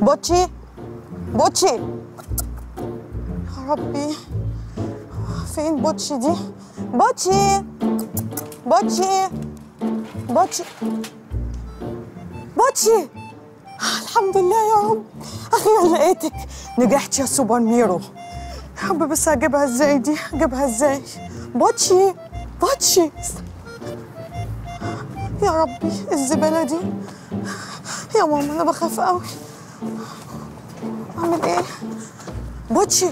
بوتشي بوتشي يا ربي فين بوتشي دي بوتشي بوتشي بوتشي بوتشي الحمد لله يا رب اخيرا لقيتك نجحت يا سوبر ميرو يا رب بس هجيبها ازاي دي هجيبها ازاي بوتشي بوتشي يا ربي الزبالة دي يا ماما أنا بخاف قوي أعمل إيه؟ بوتشي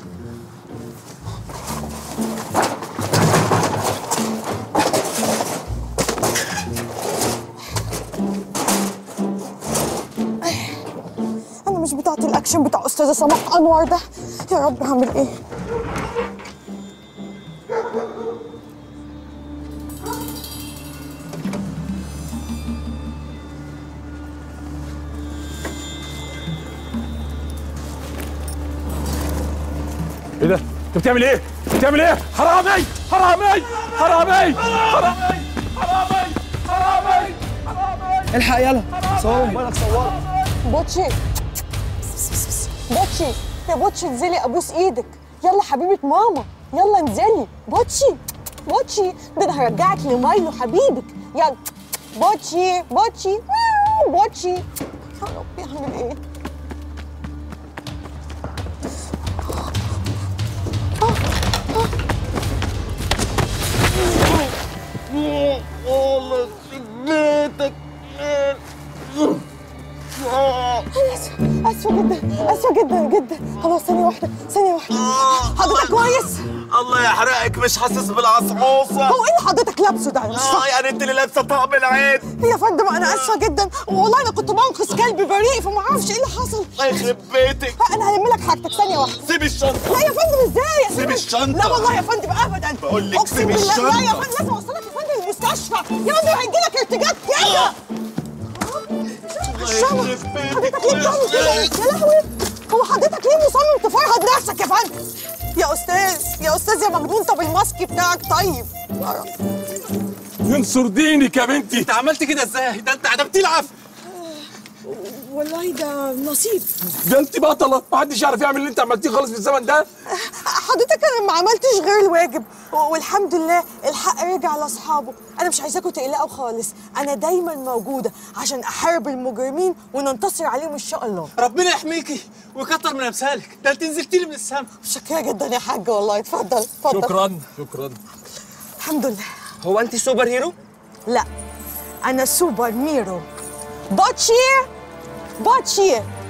أنا مش بتاعت الأكشن بتاع أستاذة سماح أنور ده يا رب هعمل إيه؟ ايه ده؟ انت بتعمل ايه؟ بتعمل ايه؟ حرامي! حرامي! حرامي! حرامي! حرامي! حرامي! حرامي! الحق يلا صور موبايلك صور بوتشي بوتشي يا بوتشي انزلي ابوس ايدك يلا حبيبه ماما يلا انزلي بوتشي بوتشي ده انا هرجعك لمايلو حبيبك يلا بوتشي بوتشي بوتشي يا ربي اعمل ايه والله بيتك اسفه جدا اسفه جدا جدا خلاص ثانيه واحده ثانيه واحده حضرتك كويس الله يحرقك مش حاسس بالعصعوصة هو ايه اللي حضرتك لابسه ده انا مش اه فاهمه يعني انت اللي لابسه طقم العيد يا فندم انا اسفه جدا والله انا كنت بنقذ كلب بريء فما اعرفش ايه اللي حصل الله يخرب بيتك انا هلم لك حاجتك ثانيه واحده سيب الشنطة لا يا فندم ازاي يا سيب فندم؟ الشنطة. لا والله يا فندم ابدا بقول لك أقسم سيب بالله. لا يا الشنطة. فندم لازم اوصلك يا فندم المستشفى يا فندم هيجي لك ارتجاج كده الشمع يخرب بيتك حضرتك ليه بتعمل كده يا لهوي هو حضرتك ليه مصمم تفرهد نفسك يا فندم يا استاذ يا استاذ يا مجنون طب الماسك بتاعك طيب يا رب. ينصر دينك يا بنتي انت عملت كده ازاي ده انت ده بتلعب والله ده نصيب ده انت بطله ما حدش يعرف يعمل اللي انت عملتيه خالص في الزمن ده حضرتك انا ما عملتش غير الواجب والحمد لله الحق رجع لاصحابه انا مش عايزاكم تقلقوا خالص انا دايما موجوده عشان احارب المجرمين وننتصر عليهم ان شاء الله ربنا يحميكي ويكتر من امثالك ده انت نزلتي لي من السما شكرا جدا يا حاج والله اتفضل اتفضل شكرا شكرا الحمد لله هو انت سوبر هيرو لا انا سوبر ميرو بوتشي بوتشي